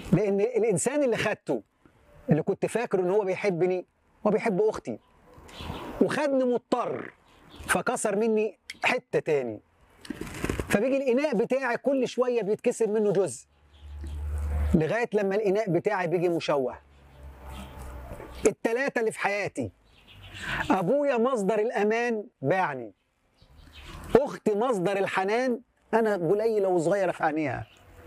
لان الانسان اللي خدته اللي كنت فاكره ان هو بيحبني هو بيحب اختي وخدني مضطر فكسر مني حته تاني فبيجي الاناء بتاعي كل شويه بيتكسر منه جزء لغايه لما الاناء بتاعي بيجي مشوه التلاته اللي في حياتي ابويا مصدر الامان باعني اختي مصدر الحنان انا قليله وصغيره في عينيها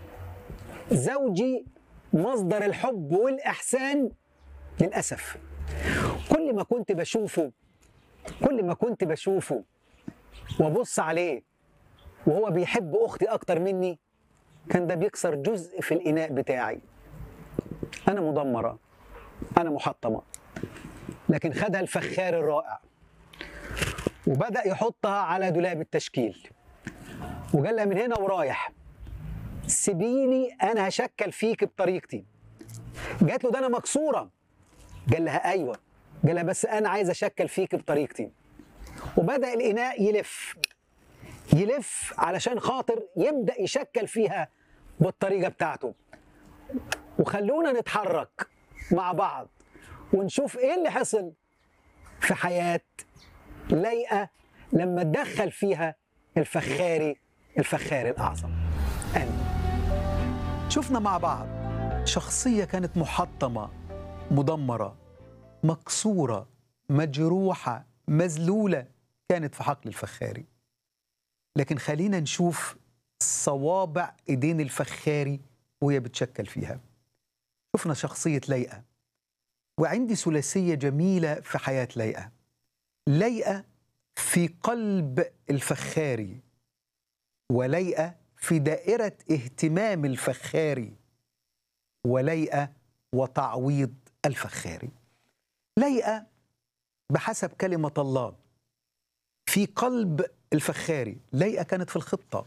زوجي مصدر الحب والاحسان للاسف كل ما كنت بشوفه كل ما كنت بشوفه وابص عليه وهو بيحب اختي اكتر مني كان ده بيكسر جزء في الاناء بتاعي انا مدمره انا محطمه لكن خدها الفخار الرائع وبدا يحطها على دولاب التشكيل وقال لها من هنا ورايح سيبيني انا هشكل فيك بطريقتي جات له ده انا مكسوره قال لها ايوه قال لها بس انا عايز اشكل فيك بطريقتي وبدا الاناء يلف يلف علشان خاطر يبدا يشكل فيها بالطريقه بتاعته وخلونا نتحرك مع بعض ونشوف ايه اللي حصل في حياه ليئه لما تدخل فيها الفخاري الفخاري الاعظم امين شفنا مع بعض شخصيه كانت محطمه مدمره مكسوره مجروحه مذلوله كانت في حقل الفخاري لكن خلينا نشوف صوابع ايدين الفخاري وهي بتشكل فيها شفنا شخصيه ليئه وعندي ثلاثيه جميله في حياه ليئه ليئه في قلب الفخاري وليئه في دائره اهتمام الفخاري وليئه وتعويض الفخاري ليئه بحسب كلمه الله في قلب الفخاري ليئه كانت في الخطه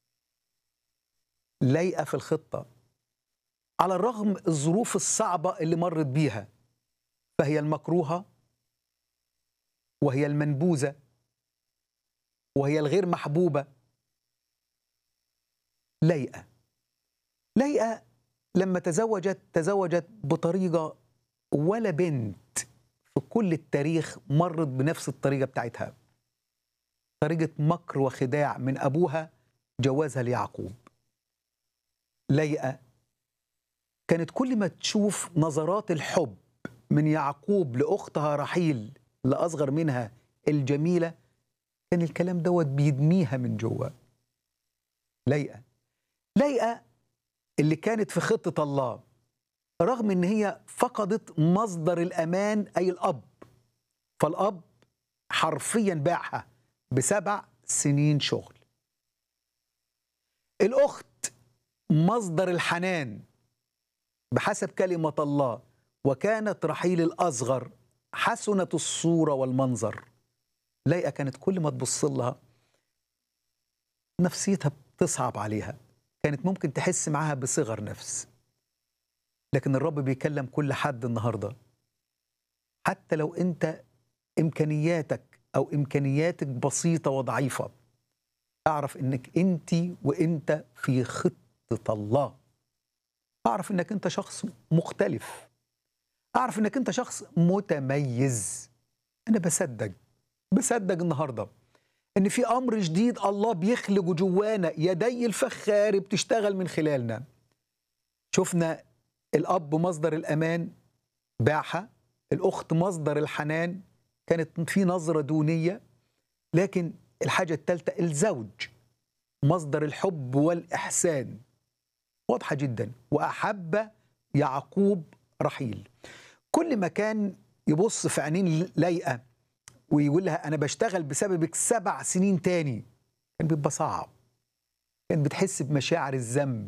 ليئه في الخطه على الرغم الظروف الصعبه اللي مرت بيها فهي المكروهه وهي المنبوذه وهي الغير محبوبه ليئه ليئه لما تزوجت تزوجت بطريقه ولا بنت في كل التاريخ مرت بنفس الطريقه بتاعتها طريقه مكر وخداع من ابوها جوازها ليعقوب ليئه كانت كل ما تشوف نظرات الحب من يعقوب لاختها رحيل لاصغر منها الجميله كان الكلام دوت بيدميها من جوه ليئه ليئه اللي كانت في خطه الله رغم ان هي فقدت مصدر الامان اي الاب فالاب حرفيا باعها بسبع سنين شغل الاخت مصدر الحنان بحسب كلمه الله وكانت رحيل الاصغر حسنت الصوره والمنظر ليئه كانت كل ما تبص لها نفسيتها بتصعب عليها كانت ممكن تحس معاها بصغر نفس لكن الرب بيكلم كل حد النهارده حتى لو انت امكانياتك او امكانياتك بسيطه وضعيفه اعرف انك انت وانت في خطه الله اعرف انك انت شخص مختلف اعرف انك انت شخص متميز انا بصدق بصدق النهارده ان في امر جديد الله بيخلقه جوانا يدي الفخار بتشتغل من خلالنا شفنا الاب مصدر الامان باعها الاخت مصدر الحنان كانت في نظره دونيه لكن الحاجه الثالثه الزوج مصدر الحب والاحسان واضحه جدا واحب يعقوب رحيل كل ما كان يبص في عينين ليئه ويقول لها انا بشتغل بسببك سبع سنين تاني كان بيبقى صعب كان بتحس بمشاعر الذنب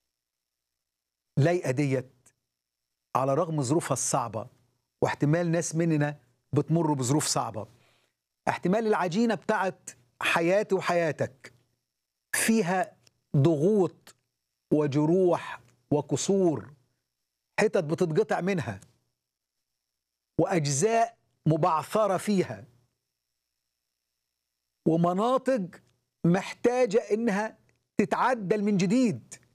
ليئه ديت على رغم ظروفها الصعبه واحتمال ناس مننا بتمر بظروف صعبه احتمال العجينه بتاعت حياتي وحياتك فيها ضغوط وجروح وكسور حتت بتتقطع منها واجزاء مبعثره فيها ومناطق محتاجه انها تتعدل من جديد